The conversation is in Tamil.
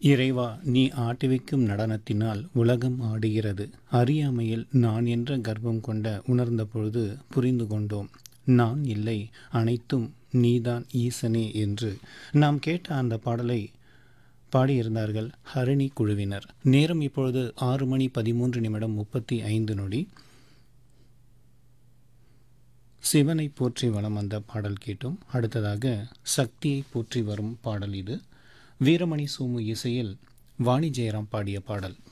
இறைவா நீ ஆட்டுவிக்கும் நடனத்தினால் உலகம் ஆடுகிறது அறியாமையில் நான் என்ற கர்ப்பம் கொண்ட உணர்ந்த பொழுது புரிந்து கொண்டோம் நான் இல்லை அனைத்தும் நீதான் ஈசனே என்று நாம் கேட்ட அந்த பாடலை பாடியிருந்தார்கள் ஹரிணி குழுவினர் நேரம் இப்பொழுது ஆறு மணி பதிமூன்று நிமிடம் முப்பத்தி ஐந்து நொடி சிவனை போற்றி வலம் வந்த பாடல் கேட்டோம் அடுத்ததாக சக்தியை போற்றி வரும் பாடல் இது வீரமணி சோமு இசையில் வாணி ஜெயராம் பாடிய பாடல்